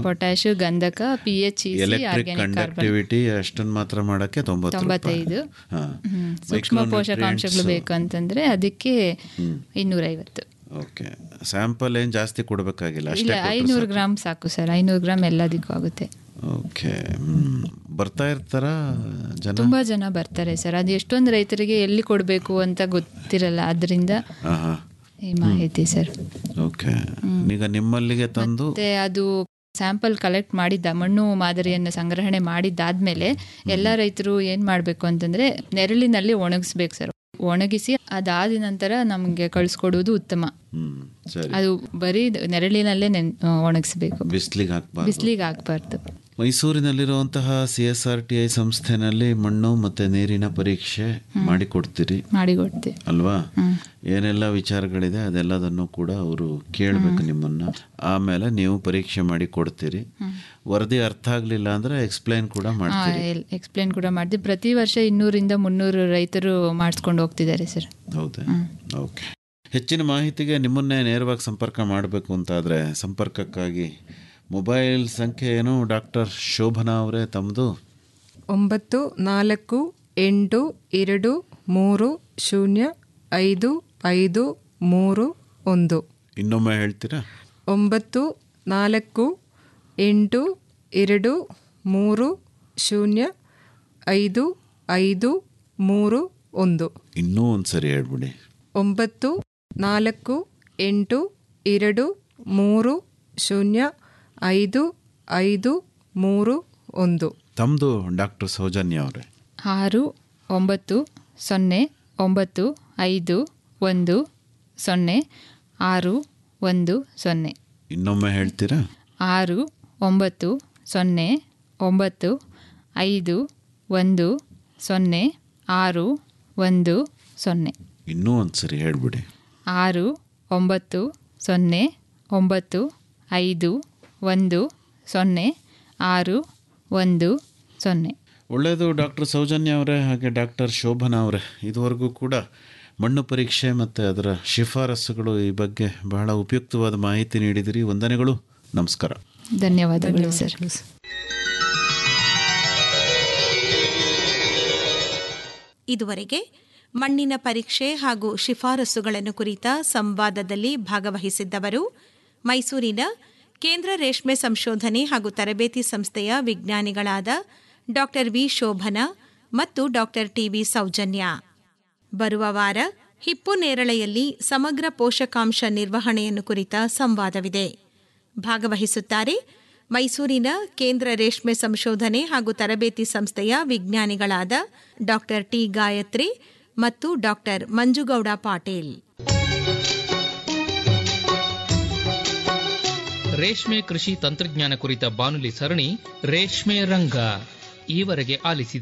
Potash ಗಂಧಕ P H E C electric organic carbon conductivity ಅಷ್ಟನ್ನು ಮಾತ್ರ ಮಾಡಕ್ಕೆ ತೊಂಬತ್ತು ತೊಂಬತ್ತೈದು ಹಾಂ ಹ್ಮ್. ಸೂಕ್ಷ್ಮ ಪೋಷಕಾಂಶಗಳು ಬೇಕು ಅಂತಂದ್ರೆ ಅದಕ್ಕೆ ಇನ್ನೂರೈವತ್ತು ಓಕೆ ಸ್ಯಾಂಪಲ್ ಏನು ಜಾಸ್ತಿ ಕೊಡಬೇಕಾಗಿಲ್ಲ ಇಲ್ಲ ಅಷ್ಟೇ ಐನೂರು ಗ್ರಾಮ್ ಸಾಕು ಸರ್ ಐನೂರು ಗ್ರಾಮ್ ಎಲ್ಲದಕ್ಕೂ ಆಗುತ್ತೆ ಓಕೆ ಬರ್ತಾ ಇರ್ತಾರ ಜನ ತುಂಬಾ ಜನ ಬರ್ತಾರೆ ಸರ್ ಅದು ಎಷ್ಟೊಂದು ರೈತರಿಗೆ ಎಲ್ಲಿ ಕೊಡಬೇಕು ಅಂತ ಗೊತ್ತಿರಲ್ಲ ಅದರಿಂದ ಹಾಂ ಹಾಂ ಈ ಮಾಹಿತಿ ಸರ್ ಓಕೆ ಈಗ ನಿಮ್ಮಲ್ಲಿಗೆ ತಂದು ಮತ್ತೆ ಅದು ಸ್ಯಾಂಪಲ್ ಕಲೆಕ್ಟ್ ಮಾಡಿದ್ದ ಮಣ್ಣು ಮಾದರಿಯನ್ನು ಸಂಗ್ರಹಣೆ ಮಾಡಿದ್ದಾದ್ಮೇಲೆ ಎಲ್ಲ ರೈತರು ಏನ್ ಮಾಡಬೇಕು ಅಂತಂದ್ರೆ ನೆರಳಿನಲ್ಲಿ ಒಣಗಿಸ್ಬೇಕು ಸರ್ ಒಣಗಿಸಿ ಅದಾದ ನಂತರ ನಮಗೆ ಕಳಿಸ್ಕೊಡುವುದು ಉತ್ತಮ ಹ್ಮ್ ಸರಿ ಅದು ಬರೀ ನೆರಳಿನಲ್ಲೇ ನೆನ್ ಒಣಗಿಸ್ಬೇಕು ಬಿಸ್ಲಿಗೆ ಹಾಕ್ಬಾರ್ದು ಬಿಸಿಲಿಗೆ ಹಾಕ್ಬಾರ್ದು ಮೈಸೂರಿನಲ್ಲಿರುವಂತಹ C S R T I ಸಂಸ್ಥೆನಲ್ಲಿ ಮಣ್ಣು ಮತ್ತೆ ನೀರಿನ ಪರೀಕ್ಷೆ ಮಾಡಿಕೊಡ್ತೀರಿ ಮಾಡಿಕೊಡ್ತೀವಿ ಅಲ್ವಾ ಏನೆಲ್ಲ ವಿಚಾರಗಳಿದೆ ಅದೆಲ್ಲದನ್ನು ಕೂಡ ಅವರು ಕೇಳಬೇಕು ನಿಮ್ಮನ್ನ ಆಮೇಲೆ ನೀವು ಪರೀಕ್ಷೆ ಮಾಡಿ ಕೊಡ್ತೀರಿ ವರದಿ ಅರ್ಥ ಆಗ್ಲಿಲ್ಲ ಅಂದ್ರೆ ಎಕ್ಸ್ಪ್ಲೈನ್ ಕೂಡ ಮಾಡ್ತೀರಿ ಎಕ್ಸ್ಪ್ಲೇನ್ ಕೂಡ ಮಾಡ್ತೀವಿ ಪ್ರತಿ ವರ್ಷ ಇನ್ನೂರಿಂದ ಮುನ್ನೂರು ರೈತರು ಮಾಡಿಸ್ಕೊಂಡು ಹೋಗ್ತಿದ್ದಾರೆ ಸರ್ ಹೌದಾ ಓಕೆ ಹೆಚ್ಚಿನ ಮಾಹಿತಿಗೆ ನಿಮ್ಮನ್ನೇ ನೇರವಾಗಿ ಸಂಪರ್ಕ ಮಾಡಬೇಕು ಅಂತಾದರೆ ಸಂಪರ್ಕಕ್ಕಾಗಿ ಮೊಬೈಲ್ ಸಂಖ್ಯೆ ಏನು ಡಾಕ್ಟರ್ ಶೋಭನಾ ಅವರೇ ತಮ್ಮದು ಒಂಬತ್ತು ನಾಲ್ಕು ಎಂಟು ಎರಡು ಮೂರು ಶೂನ್ಯ ಐದು ಐದು ಮೂರು ಒಂದು ಇನ್ನೊಮ್ಮೆ ಹೇಳ್ತೀರಾ ಒಂಬತ್ತು ನಾಲ್ಕು ಎಂಟು ಎರಡು ಮೂರು ಶೂನ್ಯ ಐದು ಐದು ಮೂರು ಒಂದು ಇನ್ನೂ ಒಂದು ಸರಿ ಹೇಳ್ಬಿಡಿ ಒಂಬತ್ತು ನಾಲ್ಕು ಎಂಟು ಎರಡು ಮೂರು ಶೂನ್ಯ ಐದು ಐದು ಮೂರು ಒಂದು ತಮ್ಮದು ಡಾಕ್ಟರ್ ಸೌಜನ್ಯ ಅವರೇ ಆರು ಒಂಬತ್ತು ಸೊನ್ನೆ ಒಂಬತ್ತು ಐದು ಒಂದು ಸೊನ್ನೆ ಆರು ಒಂದು ಸೊನ್ನೆ ಇನ್ನೊಮ್ಮೆ ಹೇಳ್ತೀರಾ ಆರು ಒಂಬತ್ತು ಸೊನ್ನೆ ಒಂಬತ್ತು ಐದು ಒಂದು ಸೊನ್ನೆ ಆರು ಒಂದು ಸೊನ್ನೆ ಇನ್ನೂ ಒಂದು ಸರಿ ಹೇಳ್ಬಿಡಿ ಆರು ಒಂಬತ್ತು ಸೊನ್ನೆ ಒಂಬತ್ತು ಐದು ಒಂದು ಸೊನ್ನೆ ಆರು ಒಂದು ಸೊನ್ನೆ ಒಳ್ಳೆಯದು ಡಾಕ್ಟರ್ ಸೌಜನ್ಯ ಅವರೇ ಹಾಗೆ ಡಾಕ್ಟರ್ ಶೋಭನಾ ಅವರೇ ಇದುವರೆಗೂ ಕೂಡ ಮಣ್ಣು ಪರೀಕ್ಷೆ ಮತ್ತು ಅದರ ಶಿಫಾರಸುಗಳು ಈ ಬಗ್ಗೆ ಬಹಳ ಉಪಯುಕ್ತವಾದ ಮಾಹಿತಿ ನೀಡಿದಿರಿ ವಂದನೆಗಳು ನಮಸ್ಕಾರ ಧನ್ಯವಾದಗಳು ಸರ್ ಇದುವರೆಗೆ ಮಣ್ಣಿನ ಪರೀಕ್ಷೆ ಹಾಗೂ ಶಿಫಾರಸುಗಳನ್ನು ಕುರಿತ ಸಂವಾದದಲ್ಲಿ ಭಾಗವಹಿಸಿದ್ದವರು ಮೈಸೂರಿನ ಕೇಂದ್ರ ರೇಷ್ಮೆ ಸಂಶೋಧನೆ ಹಾಗೂ ತರಬೇತಿ ಸಂಸ್ಥೆಯ ವಿಜ್ಞಾನಿಗಳಾದ ಡಾಕ್ಟರ್ ವಿ ಶೋಭನಾ ಮತ್ತು ಡಾಕ್ಟರ್ ಟಿವಿ ಸೌಜನ್ಯ ಬರುವ ವಾರ ಹಿಪ್ಪು ನೇರಳೆಯಲ್ಲಿ ಸಮಗ್ರ ಪೋಷಕಾಂಶ ನಿರ್ವಹಣೆಯನ್ನು ಕುರಿತ ಸಂವಾದವಿದೆ ಭಾಗವಹಿಸುತ್ತಾರೆ ಮೈಸೂರಿನ ಕೇಂದ್ರ ರೇಷ್ಮೆ ಸಂಶೋಧನೆ ಹಾಗೂ ತರಬೇತಿ ಸಂಸ್ಥೆಯ ವಿಜ್ಞಾನಿಗಳಾದ ಡಾಕ್ಟರ್ ಟಿ ಗಾಯತ್ರಿ ಮತ್ತು ಡಾಕ್ಟರ್ ಮಂಜುಗೌಡ ಪಾಟೀಲ್ ರೇಷ್ಮೆ ಕೃಷಿ ತಂತ್ರಜ್ಞಾನ ಕುರಿತ ಬಾನುಲಿ ಸರಣಿ ರೇಷ್ಮೆ ರಂಗ ಈವರೆಗೆ ಆಲಿಸಿದ